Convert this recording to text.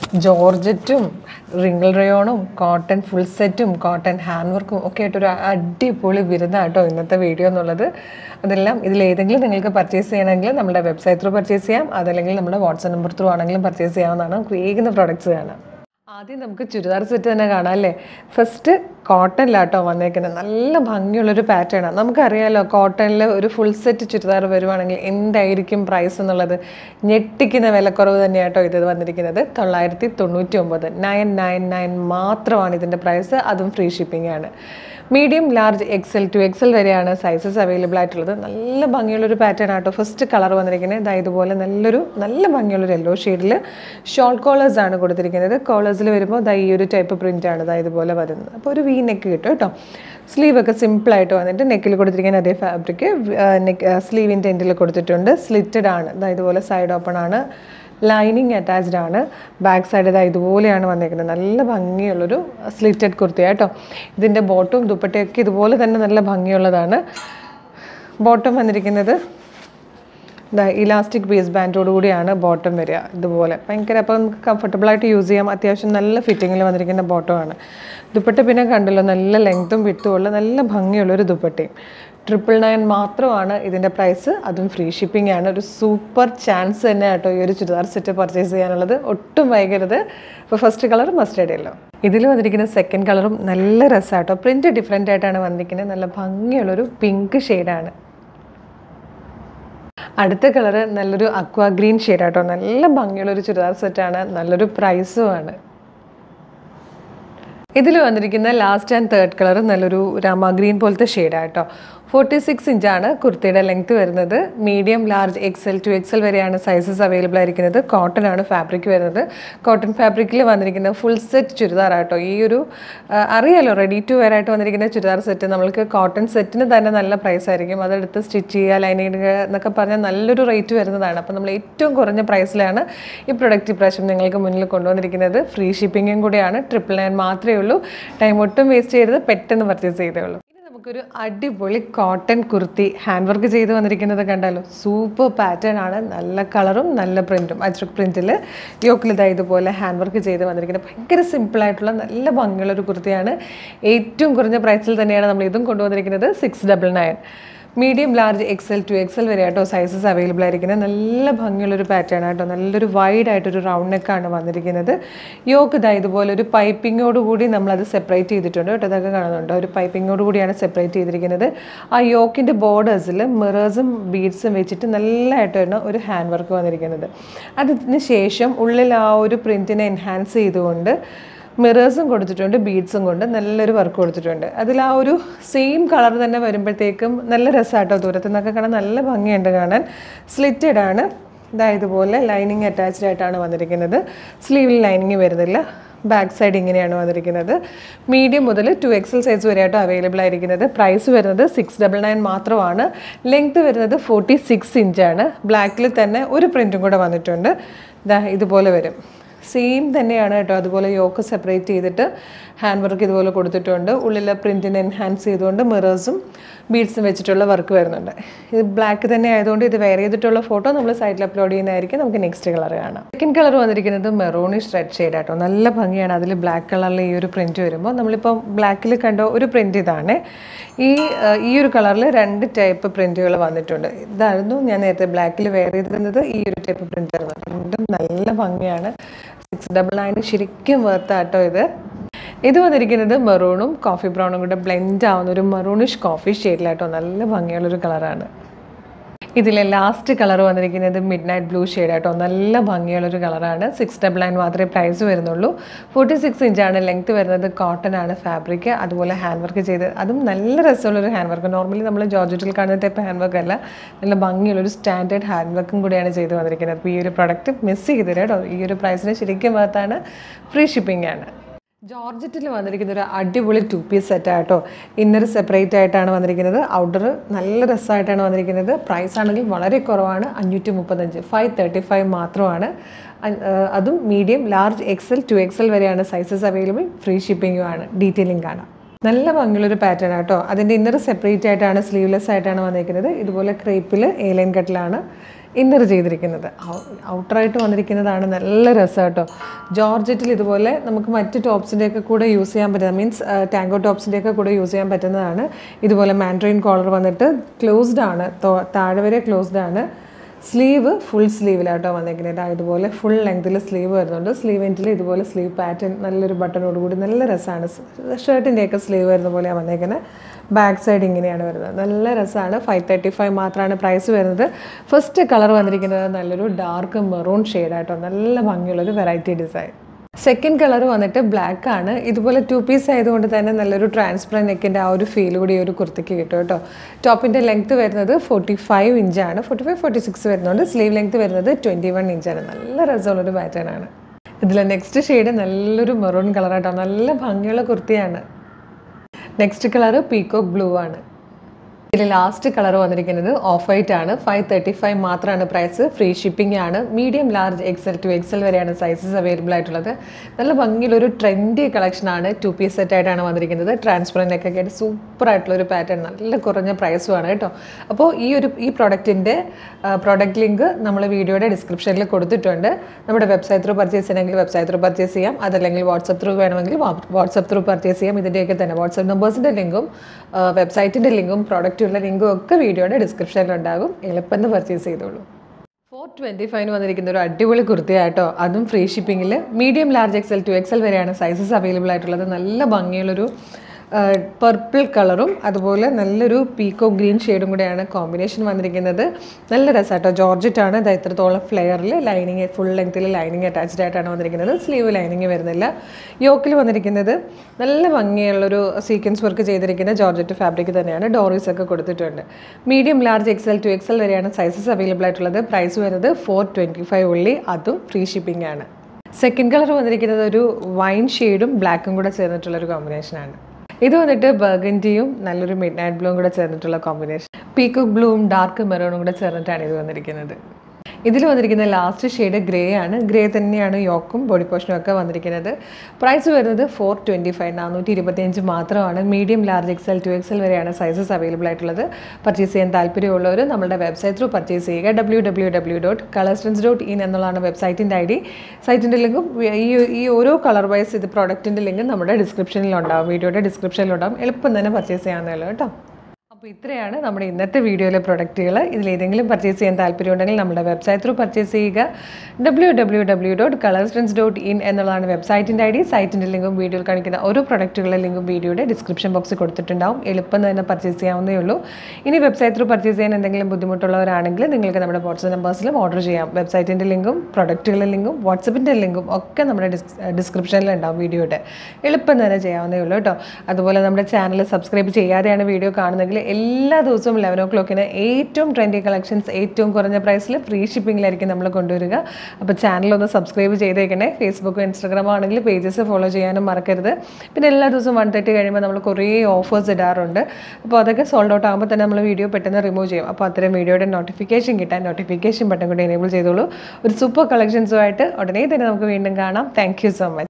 ജോർജറ്റും wrinkle റയോണും cotton full സെറ്റും cotton hand വർക്കും ഒക്കെ ആയിട്ടൊരു അടിപൊളി വിരുന്നാട്ടോ ഇന്നത്തെ വീഡിയോ എന്നുള്ളത് അതെല്ലാം ഇതിൽ ഏതെങ്കിലും നിങ്ങൾക്ക് പർച്ചേസ് ചെയ്യണമെങ്കിൽ നമ്മുടെ വെബ്സൈറ്റ് ത്രൂ പർച്ചേസ് ചെയ്യാം അതല്ലെങ്കിൽ നമ്മുടെ വാട്സാപ്പ് നമ്പർ ത്രൂ ആണെങ്കിലും പർച്ചേസ് ചെയ്യാവുന്നതാണ് നമുക്ക് വേഗം പ്രോഡക്റ്റ്സ് കാണാം ആദ്യം നമുക്ക് ചുരിദാർ സെറ്റ് തന്നെ കാണാം അല്ലേ ഫസ്റ്റ് കോട്ടണിലാട്ടോ വന്നേക്കുന്നത് നല്ല ഭംഗിയുള്ളൊരു പാറ്റേൺ ആണ് നമുക്കറിയാലോ കോട്ടണിൽ ഒരു ഫുൾ സെറ്റ് ചുരിദാർ വരുവാണെങ്കിൽ എന്തായിരിക്കും പ്രൈസ് എന്നുള്ളത് ഞെട്ടിക്കുന്ന വിലക്കുറവ് തന്നെയാട്ടോ ഇത് വന്നിരിക്കുന്നത് തൊള്ളായിരത്തി തൊണ്ണൂറ്റി ഒമ്പത് നയൻ നയൻ നയൻ മാത്രമാണ് ഇതിൻ്റെ പ്രൈസ് അതും ഫ്രീ ഷിപ്പിംഗ് ആണ് medium large XL two XL വരെയാണ് സൈസസ് അവൈലബിൾ ആയിട്ടുള്ളത് നല്ല ഭംഗിയുള്ളൊരു പാറ്റേൺ ആട്ടോ ഫസ്റ്റ് കളർ വന്നിരിക്കുന്നത് ഇതാ ഇതുപോലെ നല്ലൊരു നല്ല ഭംഗിയുള്ളൊരു യെല്ലോ ഷെയ്ഡിൽ ഷോൾ കോളേഴ്സ് ആണ് കൊടുത്തിരിക്കുന്നത് കോളേഴ്സിൽ വരുമ്പോൾ ദാ ഈ ഒരു ടൈപ്പ് പ്രിൻ്റ് ആണ് ദാ ഇതുപോലെ വരുന്നത് അപ്പോൾ ഒരു വി നെക്ക് കിട്ടും കേട്ടോ സ്ലീവ് ഒക്കെ സിമ്പിളായിട്ട് വന്നിട്ട് നെക്കിൽ കൊടുത്തിരിക്കുന്ന അതേ ഫാബ്രിക് നെക്ക് സ്ലീവിൻ്റെ എൻഡിൽ കൊടുത്തിട്ടുണ്ട് സ്ലിറ്റഡ് ആണ് ദാ ഇതുപോലെ സൈഡ് ഓപ്പൺ ആണ് ലൈനിങ് അറ്റാച്ച്ഡ് ആണ് ബാക്ക് സൈഡ് ഇതാ ഇതുപോലെയാണ് വന്നേക്കുന്നത് നല്ല ഭംഗിയുള്ളൊരു സ്ലിറ്റഡ് കുർത്തി കേട്ടോ ഇതിൻ്റെ ബോട്ടും ദുപ്പട്ടയൊക്കെ ഇതുപോലെ തന്നെ നല്ല ഭംഗിയുള്ളതാണ് ബോട്ടം വന്നിരിക്കുന്നത് ഇതാ ഇലാസ്റ്റിക് ബേസ് ബാൻഡോട് കൂടിയാണ് ബോട്ടം വരിക ഇതുപോലെ ഭയങ്കര അപ്പോൾ നമുക്ക് കംഫർട്ടബിളായിട്ട് യൂസ് ചെയ്യാം അത്യാവശ്യം നല്ല ഫിറ്റിങ്ങിൽ വന്നിരിക്കുന്ന ബോട്ടമാണ് ദുപ്പട്ട പിന്നെ കണ്ടല്ലോ നല്ല ലെങ്ത്തും വിട്ടും ഉള്ള നല്ല ഭംഗിയുള്ളൊരു ദുപ്പട്ടയും ട്രിപ്പിൾ നയൻ മാത്രമാണ് ഇതിൻ്റെ പ്രൈസ് അതും ഫ്രീ ഷിപ്പിംഗ് ആണ് ഒരു സൂപ്പർ ചാൻസ് തന്നെ കേട്ടോ ഈ ഒരു ചുരിദാർ സെറ്റ് പർച്ചേസ് ചെയ്യാനുള്ളത് ഒട്ടും വൈകരുത് ഇപ്പോൾ ഫസ്റ്റ് കളർ മസ്റ്റേഡ് യെല്ലോ ഇതിൽ വന്നിരിക്കുന്ന സെക്കൻഡ് കളറും നല്ല രസമാട്ടോ പ്രിൻറ്റ് ഡിഫറെൻ്റ് ആയിട്ടാണ് വന്നിരിക്കുന്നത് നല്ല ഭംഗിയുള്ളൊരു പിങ്ക് ഷെയ്ഡാണ് അടുത്ത കളറ് നല്ലൊരു അക്വാ ഗ്രീൻ ഷെയ്ഡാട്ടോ നല്ല ഭംഗിയുള്ളൊരു ചുരിദാർ സെറ്റാണ് നല്ലൊരു പ്രൈസുമാണ് ഇതിൽ വന്നിരിക്കുന്ന ലാസ്റ്റ് ആൻഡ് തേർഡ് കളർ നല്ലൊരു രാമ ഗ്രീൻ പോലത്തെ ഷെയ്ഡാട്ടോ ഫോർട്ടി സിക്സ് ഇഞ്ചാണ് കുർത്തിയുടെ ലെങ്ത് വരുന്നത് medium large XL two XL വരെയാണ് സൈസസ് അവൈലബിൾ ആയിരിക്കുന്നത് കോട്ടൺ ആണ് ഫാബ്രിക് വരുന്നത് കോട്ടൺ ഫാബ്രിക്കിൽ വന്നിരിക്കുന്ന ഫുൾ സെറ്റ് ചുരിദാർ ആട്ടോ ഈ ഒരു ആ, അറിയാലോ റെഡി ടു വെയർ ആയിട്ട് വന്നിരിക്കുന്ന ചുരിദാർ സെറ്റ് നമ്മൾക്ക് കോട്ടൺ സെറ്റിന് തന്നെ നല്ല പ്രൈസ് ആയിരിക്കും അതെടുത്ത് സ്റ്റിച്ച് ചെയ്യുക ലൈനിങ് എന്നൊക്കെ പറഞ്ഞാൽ നല്ലൊരു റേറ്റ് വരുന്നതാണ് അപ്പോൾ നമ്മൾ ഏറ്റവും കുറഞ്ഞ പ്രൈസിലാണ് ഈ പ്രൊഡക്റ്റ് ഇപ്രാവശ്യം നിങ്ങൾക്ക് മുന്നിൽ കൊണ്ടുവന്നിരിക്കുന്നത് ഫ്രീ ഷിപ്പിങ്ങും കൂടിയാണ് ട്രിപ്പിൾ നയൻ മാത്രമേ ഉള്ളൂ ടൈം ഒട്ടും വേസ്റ്റ് ചെയ്യരുത് പെട്ടെന്ന് പർച്ചേസ് ചെയ്തേ ഉള്ളൂ ഇനി നമുക്കൊരു അടിപൊളി കോട്ടൺ കുർത്തി ഹാൻഡ് വർക്ക് ചെയ്ത് വന്നിരിക്കുന്നത് കണ്ടാലോ സൂപ്പർ പാറ്റേൺ ആണ് നല്ല കളറും നല്ല പ്രിൻറ്റും അജ്രക് പ്രിൻറ്റിൽ യോക്കിലിതാ ഇതുപോലെ ഹാൻഡ് വർക്ക് ചെയ്ത് വന്നിരിക്കുന്നത് ഭയങ്കര സിമ്പിളായിട്ടുള്ള നല്ല ഭംഗിയുള്ള ഒരു കുർത്തിയാണ് ഏറ്റവും കുറഞ്ഞ പ്രൈസിൽ തന്നെയാണ് നമ്മൾ ഇതും കൊണ്ടുവന്നിരിക്കുന്നത് six double nine medium large XL two XL വരെ ആട്ടോ സൈസസ് അവൈലബിൾ ആയിരിക്കുന്നത് നല്ല ഭംഗിയുള്ളൊരു പാറ്റേൺ ആട്ടോ നല്ലൊരു വൈഡ് ആയിട്ടൊരു റൗണ്ട് നെക്കാണ് വന്നിരിക്കുന്നത് യോക്ക് ഇതാ ഇതുപോലെ ഒരു പൈപ്പിങ്ങോട് കൂടി നമ്മളത് സെപ്പറേറ്റ് ചെയ്തിട്ടുണ്ട് കേട്ടോ ഇതൊക്കെ കാണുന്നുണ്ട് ഒരു പൈപ്പിങ്ങോട് കൂടിയാണ് സെപ്പറേറ്റ് ചെയ്തിരിക്കുന്നത് ആ യോക്കിൻ്റെ ബോർഡേഴ്സിൽ മിറേഴ്സും ബീഡ്സും വെച്ചിട്ട് നല്ലതായിട്ടാണ് ഒരു ഹാൻഡ് വർക്ക് വന്നിരിക്കുന്നത് അതിന് ശേഷം ഉള്ളിൽ ആ ഒരു പ്രിൻറ്റിനെ എൻഹാൻസ് ചെയ്തുകൊണ്ട് മിറേഴ്സും കൊടുത്തിട്ടുണ്ട് ബീഡ്സും കൊണ്ട് നല്ലൊരു വർക്ക് കൊടുത്തിട്ടുണ്ട് അതിൽ ആ ഒരു സെയിം കളർ തന്നെ വരുമ്പോഴത്തേക്കും നല്ല രസമാട്ടോ ദൂരത്തു നിന്നൊക്കെ കാണാൻ നല്ല ഭംഗിയുണ്ട് കാണാൻ സ്ലിറ്റഡ് ആണ് ഇതാ ഇതുപോലെ ലൈനിങ് അറ്റാച്ച്ഡ് ആയിട്ടാണ് വന്നിരിക്കുന്നത് സ്ലീവിൽ ലൈനിങ് വരുന്നില്ല ബാക്ക് സൈഡ് ഇങ്ങനെയാണ് വന്നിരിക്കുന്നത് മീഡിയം മുതൽ ടു എക്സൽ സൈസ് വരെയായിട്ട് അവൈലബിൾ ആയിരിക്കുന്നത് പ്രൈസ് വരുന്നത് സിക്സ് ഡബിൾ നയൻ മാത്രമാണ് ലെങ്ത് വരുന്നത് ഫോർട്ടി സിക്സ് ഇഞ്ചാണ് ബ്ലാക്കിൽ തന്നെ ഒരു പ്രിൻറ്റും കൂടെ വന്നിട്ടുണ്ട് ഇതാ ഇതുപോലെ വരും സെയിം തന്നെയാണ് കേട്ടോ അതുപോലെ യോക്ക് സെപ്പറേറ്റ് ചെയ്തിട്ട് ഹാൻഡ് വർക്ക് ഇതുപോലെ കൊടുത്തിട്ടുണ്ട് ഉള്ളിലെ പ്രിൻറ്റിനെ എൻഹാൻസ് ചെയ്തുകൊണ്ട് മിറേഴ്സും ബീഡ്സും വെച്ചിട്ടുള്ള വർക്ക് വരുന്നുണ്ട് ഇത് ബ്ലാക്ക് തന്നെ ആയതുകൊണ്ട് ഇത് വെയർ ചെയ്തിട്ടുള്ള ഫോട്ടോ നമ്മൾ സൈറ്റിൽ അപ്ലോഡ് ചെയ്യുന്നതായിരിക്കും നമുക്ക് നെക്സ്റ്റ് കളർ കാണാം സെക്കൻഡ് കളർ വന്നിരിക്കുന്നത് മെറൂണിഷ് റെഡ് ഷെയ്ഡ് ആട്ടോ നല്ല ഭംഗിയാണ് അതിൽ ബ്ലാക്ക് കളറിൽ ഈ ഒരു പ്രിൻറ്റ് വരുമ്പോൾ നമ്മളിപ്പോൾ ബ്ലാക്കിൽ കണ്ട ഒരു പ്രിൻറ്റ് ഇതാണ് ഈ ആ, ഈ ഒരു കളറിൽ രണ്ട് ടൈപ്പ് പ്രിൻറ്റുകൾ വന്നിട്ടുണ്ട് ഇതായിരുന്നു ഞാൻ നേരത്തെ ബ്ലാക്കിൽ വെയർ ചെയ്തിരുന്നത് ഈ ഒരു ടൈപ്പ് പ്രിൻ്റ് ആയിരുന്നു രണ്ടും നല്ല ഭംഗിയാണ് സിക്സ് ഡബിൾ നയൻ ശരിക്കും വേർത്താട്ടോ ഇത് ഇത് വന്നിരിക്കുന്നത് മെറൂണും കോഫി ബ്രൗണും കൂടെ ബ്ലെൻഡ് ആവുന്ന ഒരു മെറൂണിഷ് കോഫി ഷെയ്ഡിലായിട്ടോ നല്ല ഭംഗിയുള്ളൊരു കളറാണ് ഇതിലെ ലാസ്റ്റ് കളർ വന്നിരിക്കുന്നത് മിഡ് നൈറ്റ് ബ്ലൂ ഷെയ്ഡായിട്ടോ നല്ല ഭംഗിയുള്ളൊരു കളറാണ് സിക്സ് ഡബിൾ നയൻ മാത്രമേ പ്രൈസ് വരുന്നുള്ളൂ ഫോർട്ടി സിക്സ് ഇഞ്ചാണ് ലെങ്ത് വരുന്നത് കോട്ടൺ ആണ് ഫാബ്രിക് അതുപോലെ ഹാൻഡ് വർക്ക് ചെയ്ത് അതും നല്ല രസമുള്ളൊരു ഹാൻഡ് വർക്ക് നോർമലി നമ്മൾ ജോർജറ്റിൽ കാണുന്ന ടൈപ്പ് ഹാൻഡ് വർക്ക് അല്ല നല്ല ഭംഗിയുള്ളൊരു സ്റ്റാൻഡേർഡ് ഹാൻഡ് വർക്കും കൂടിയാണ് ചെയ്ത് വന്നിരിക്കുന്നത് അപ്പോൾ ഈ ഒരു പ്രൊഡക്റ്റ് മിസ് ചെയ്തിട്ട് കേട്ടോ ഈ ഒരു പ്രൈസിന് ശരിക്കും വേർത്താണ് ഫ്രീ ഷിപ്പിംഗ് ആണ് ജോർജറ്റിൽ വന്നിരിക്കുന്ന ഒരു അടിപൊളി ടു പീസ് സെറ്റ് ആട്ടോ ഇന്നർ സെപ്പറേറ്റ് ആയിട്ടാണ് വന്നിരിക്കുന്നത് ഔട്ടർ നല്ല രസമായിട്ടാണ് വന്നിരിക്കുന്നത് പ്രൈസ് ആണെങ്കിൽ വളരെ കുറവാണ് അഞ്ഞൂറ്റി മുപ്പത്തഞ്ച് ഫൈവ് തേർട്ടി ഫൈവ് മാത്രമാണ് അ- ആ, അതും medium large XL two XL വരെയാണ് സൈസസ് അവൈലബിൾ ഫ്രീ ഷിപ്പിംഗും ആണ് ഡീറ്റെയിലിംഗ് കാണാം നല്ല ഭംഗിയുള്ളൊരു പാറ്റേൺ ആട്ടോ അതിൻ്റെ ഇന്നർ സെപ്പറേറ്റ് ആയിട്ടാണ് സ്ലീവ്ലെസ് ആയിട്ടാണ് വന്നിരിക്കുന്നത് ഇതുപോലെ ക്രേപ്പിൽ ഏലൈൻ കട്ടിലാണ് ഇന്നർ ചെയ്തിരിക്കുന്നത് ഔട്ടറായിട്ട് വന്നിരിക്കുന്നതാണ് നല്ല രസം കേട്ടോ ജോർജറ്റിൽ ഇതുപോലെ നമുക്ക് മറ്റ് ടോപ്സിൻ്റെയൊക്കെ കൂടെ യൂസ് ചെയ്യാൻ പറ്റുന്ന മീൻസ് ടാങ്കോ ടോപ്സിൻ്റെയൊക്കെ കൂടെ യൂസ് ചെയ്യാൻ പറ്റുന്നതാണ് ഇതുപോലെ മാൻഡ്രീൻ കോളർ വന്നിട്ട് ക്ലോസ്ഡ് ആണ് തോ- താഴെ വരെ ക്ലോസ്ഡ് ആണ് സ്ലീവ് ഫുൾ സ്ലീവിലാട്ടോ വന്നേക്കുന്നത് ഇതാ ഇതുപോലെ ഫുൾ ലെങ്തിൽ സ്ലീവ് വരുന്നുണ്ട് സ്ലീവ് എൻഡിൽ ഇതുപോലെ സ്ലീവ് പാറ്റേൺ നല്ലൊരു ബട്ടണോട് കൂടി നല്ല രസമാണ് ഷർട്ടിൻ്റെയൊക്കെ സ്ലീവ് വരുന്ന പോലെയാണ് വന്നേക്കുന്നത് ബാക്ക് സൈഡ് ഇങ്ങനെയാണ് വരുന്നത് നല്ല രസമാണ് ഫൈവ് തേർട്ടി ഫൈവ് മാത്രമാണ് പ്രൈസ് വരുന്നത് ഫസ്റ്റ് കളർ വന്നിരിക്കുന്നത് നല്ലൊരു ഡാർക്ക് മെറൂൺ ഷെയ്ഡായിട്ടോ നല്ല ഭംഗിയുള്ളൊരു വെറൈറ്റി ഡിസൈൻ സെക്കൻഡ് കളർ വന്നിട്ട് ബ്ലാക്ക് ആണ് ഇതുപോലെ ടു പീസ് ആയതുകൊണ്ട് തന്നെ നല്ലൊരു ട്രാൻസ്പെറൻറ്റ് നെക്കിൻ്റെ ആ ഒരു ഫീൽ കൂടി ഈ ഒരു കുർത്തിക്ക് കിട്ടും കേട്ടോ ടോപ്പിൻ്റെ ലെങ്ത് വരുന്നത് ഫോർട്ടി ഫൈവ് ഇഞ്ചാണ് ഫോർട്ടി ഫൈവ് ഫോർട്ടി സിക്സ് വരുന്നുണ്ട് സ്ലീവ് ലെങ്ത് വരുന്നത് ട്വൻറ്റി വൺ ഇഞ്ചാണ് നല്ല രസമുള്ളൊരു പാറ്റേൺ ആണ് ഇതിലെ നെക്സ്റ്റ് ഷെയ്ഡ് നല്ലൊരു മെറൂൺ കളറാട്ടോ നല്ല ഭംഗിയുള്ള കുർത്തിയാണ് നെക്സ്റ്റ് കളർ പീക്കോക്ക് ബ്ലൂ ആണ് ഇതിൽ ലാസ്റ്റ് കളർ വന്നിരിക്കുന്നത് ഓഫ് വൈറ്റ് ആണ് ഫൈവ് തേർട്ടി ഫൈവ് മാത്രമാണ് പ്രൈസ് ഫ്രീ ഷിപ്പിംഗ് ആണ് medium large XL two XL വരെയാണ് സൈസസ് അവൈലബിൾ ആയിട്ടുള്ളത് നല്ല ഭംഗിയിലൊരു ട്രെൻഡി കളക്ഷൻ ആണ് ടു പീസ് സെറ്റ് ആയിട്ടാണ് വന്നിരിക്കുന്നത് ട്രാൻസ്പെറൻ്റ് ഒക്കെ ആയിട്ട് സൂപ്പർ ആയിട്ടുള്ള ഒരു പാറ്റേൺ നല്ല കുറഞ്ഞ പ്രൈസുമാണ് കേട്ടോ അപ്പോൾ ഈ ഒരു ഈ പ്രോഡക്റ്റിൻ്റെ പ്രോഡക്റ്റ് ലിങ്ക് നമ്മൾ വീഡിയോയുടെ ഡിസ്ക്രിപ്ഷനിൽ കൊടുത്തിട്ടുണ്ട് നമ്മുടെ വെബ്സൈറ്റ് ത്രൂ പർച്ചേസ് ചെയ്യണമെങ്കിൽ വെബ്സൈറ്റ് ത്രൂ പർച്ചേസ് ചെയ്യാം അതല്ലെങ്കിൽ വാട്സപ്പ് ത്രൂ വേണമെങ്കിൽ വാട്സപ്പ് ത്രൂ പർച്ചേസ് ചെയ്യാം ഇതിൻ്റെയൊക്കെ തന്നെ വാട്സപ്പ് നമ്പേഴ്സിൻ്റെ ലിങ്കും വെബ്സൈറ്റിൻ്റെ ലിങ്കും പ്രോഡക്റ്റുള്ള ലിങ്കും ഒക്കെ വീഡിയോയുടെ ഡിസ്ക്രിപ്ഷനിൽ ഉണ്ടാകും എളുപ്പം പർച്ചേസ് ചെയ്തോളൂ ഫോർ ട്വൻറ്റി ഫൈവ് വന്നിരിക്കുന്ന ഒരു അടിപൊളി കുർത്തിയായിട്ടോ അതും ഫ്രീ ഷിപ്പിങ്ങിൽ medium large XL two XL വരെയാണ് സൈസസ് അവൈലബിൾ ആയിട്ടുള്ളത് നല്ല ഭംഗിയുള്ളൊരു പർപ്പിൾ കളറും അതുപോലെ നല്ലൊരു പീക്കോ ഗ്രീൻ ഷെയ്ഡും കൂടെയാണ് കോമ്പിനേഷൻ വന്നിരിക്കുന്നത് നല്ല രസമാട്ടോ ജോർജറ്റ് ആണ് ഇത് ഇത്രത്തോളം ഫ്ലെയറിൽ ലൈനിങ് ഫുൾ ലെങ്ത്തിൽ ലൈനിങ് അറ്റാച്ച്ഡ് ആയിട്ടാണ് വന്നിരിക്കുന്നത് സ്ലീവ് ലൈനിങ് വരുന്നില്ല യോക്കിൽ വന്നിരിക്കുന്നത് നല്ല ഭംഗിയുള്ളൊരു സീക്വൻസ് വർക്ക് ചെയ്തിരിക്കുന്ന ജോർജറ്റ് ഫാബ്രിക് തന്നെയാണ് ഡോറീസ് ഒക്കെ കൊടുത്തിട്ടുണ്ട് medium large XL two XL വരെയാണ് സൈസസ് അവൈലബിൾ ആയിട്ടുള്ളത് പ്രൈസ് വരുന്നത് ഫോർ ട്വൻറ്റി ഫൈവ് ഉള്ളി അതും ഫ്രീ ഷിപ്പിംഗ് ആണ് സെക്കൻഡ് കളർ വന്നിരിക്കുന്നത് ഒരു വൈൻ ഷെയ്ഡും ബ്ലാക്കും കൂടെ ചേർന്നിട്ടുള്ള ഒരു കോമ്പിനേഷനാണ് ഇത് വന്നിട്ട് ബർഗൻറ്റിയും നല്ലൊരു മിഡ് നൈറ്റ് ബ്ലൂവും കൂടെ ചേർന്നിട്ടുള്ള കോമ്പിനേഷൻ പീക്കോക്ക് ബ്ലൂവും ഡാർക്ക് മെറൂണും കൂടെ ചേർന്നിട്ടാണ് ഇത് വന്നിരിക്കുന്നത് ഇതിൽ വന്നിരിക്കുന്ന ലാസ്റ്റ് ഷെയ്ഡ് ഗ്രേ ആണ് ഗ്രേ തന്നെയാണ് യോക്കും ബോഡി പോർഷനും ഒക്കെ വന്നിരിക്കുന്നത് പ്രൈസ് വരുന്നത് ഫോർ ട്വൻറ്റി ഫൈവ് നാനൂറ്റി ഇരുപത്തിയഞ്ച് മാത്രമാണ് medium large XL two XL വരെയാണ് സൈസസ് അവൈലബിൾ ആയിട്ടുള്ളത് പർച്ചേസ് ചെയ്യാൻ താല്പര്യമുള്ളവർ നമ്മുടെ വെബ്സൈറ്റ് ത്രൂ പർച്ചേസ് ചെയ്യുക ഡബ്ല്യൂ ഡബ്ല്യൂ ഡബ്ല്യൂ ഡോട്ട് കളർസ്റ്റൻസ് ഡോട്ട് ഇൻ എന്നുള്ളതാണ് വെബ്സൈറ്റിൻ്റെ ഐ ഡി സൈറ്റിൻ്റെ ലിങ്കും ഈ ഈ ഓരോ കളർ വൈസ് ഇത് പ്രോഡക്റ്റിൻ്റെ ലിങ്കും നമ്മുടെ ഡിസ്ക്രിപ്ഷനിലുണ്ടാവും വീഡിയോയുടെ ഡിസ്ക്രിപ്ഷനിലുണ്ടാവും എളുപ്പം തന്നെ പർച്ചേസ് ചെയ്യാവുന്നതല്ലോ കേട്ടോ അപ്പോൾ ഇത്രയാണ് നമ്മുടെ ഇന്നത്തെ വീഡിയോയിലെ പ്രൊഡക്റ്റുകൾ ഇതിലേതെങ്കിലും പർച്ചേസ് ചെയ്യാൻ താല്പര്യമുണ്ടെങ്കിൽ നമ്മുടെ വെബ്സൈറ്റ് ത്രൂ പർച്ചേസ് ചെയ്യുക ഡബ്ല്യൂ ഡബ്ല്യൂ ഡബ്ല്യൂ ഡോട്ട് കളർസ്റ്റൻസ് ഡോട്ട് ഇൻ എന്നുള്ളതാണ് വെബ്സൈറ്റിൻ്റെ ഐ ഡി സൈറ്റിൻ്റെ ലിങ്കും വീഡിയോയിൽ കാണിക്കുന്ന ഓരോ പ്രൊഡക്റ്റുകളുടെ ലിങ്കും വീഡിയോയുടെ ഡിസ്ക്രിപ്ഷൻ ബോക്സിൽ കൊടുത്തിട്ടുണ്ടാവും എളുപ്പം തന്നെ പർച്ചേസ് ചെയ്യാവുന്നേ ഉള്ളൂ ഇനി വെബ്സൈറ്റ് ത്രൂ പർച്ചേസ് ചെയ്യാൻ എന്തെങ്കിലും ബുദ്ധിമുട്ടുള്ളവരാണെങ്കിൽ നിങ്ങൾക്ക് നമ്മുടെ വാട്സപ്പ് നമ്പേഴ്സിലും ഓർഡർ ചെയ്യാം വെബ്സൈറ്റിൻ്റെ ലിങ്കും പ്രൊഡക്റ്റുകളുടെ ലിങ്കും വാട്സപ്പിൻ്റെ ലിങ്കും ഒക്കെ നമ്മുടെ ഡിസ്ക്രിപ്ഷനിൽ ഉണ്ടാവും വീഡിയോയുടെ എളുപ്പം തന്നെ ചെയ്യാവുന്നേ ഉള്ളൂ കേട്ടോ അതുപോലെ നമ്മുടെ ചാനൽ സബ്സ്ക്രൈബ് ചെയ്യാതെയാണ് വീഡിയോ കാണുന്നതെങ്കിൽ എല്ലാ ദിവസവും ലെവൻ ഓ ക്ലോക്കിന് ഏറ്റവും ട്രെൻഡി കളക്ഷൻസ് ഏറ്റവും കുറഞ്ഞ പ്രൈസിൽ ഫ്രീ ഷിപ്പിങ്ങിലായിരിക്കും നമ്മൾ കൊണ്ടുവരിക അപ്പോൾ ചാനൽ ഒന്ന് സബ്സ്ക്രൈബ് ചെയ്തേക്കണേ ഫേസ്ബുക്കും ഇൻസ്റ്റാഗ്രാമോ ആണെങ്കിൽ പേജസ് ഫോളോ ചെയ്യാനും മറക്കരുത് പിന്നെ എല്ലാ ദിവസവും വൺ തേർട്ടി കഴിയുമ്പോൾ നമ്മൾ കുറേ ഓഫേഴ്സ് ഇടാറുണ്ട് അപ്പോൾ അതൊക്കെ സോൾഡ് ഔട്ട് ആകുമ്പോൾ തന്നെ നമ്മൾ വീഡിയോ പെട്ടെന്ന് റിമൂവ് ചെയ്യും അപ്പോൾ അത്തരം വീഡിയോയുടെ നോട്ടിഫിക്കേഷൻ കിട്ടാൻ നോട്ടിഫിക്കേഷൻ ബട്ടൺ കൂടി എനേബിൾ ചെയ്തോളൂ ഒരു സൂപ്പർ കളക്ഷൻസുമായിട്ട് ഉടനെ തന്നെ നമുക്ക് വീണ്ടും കാണാം താങ്ക് സോ മച്ച്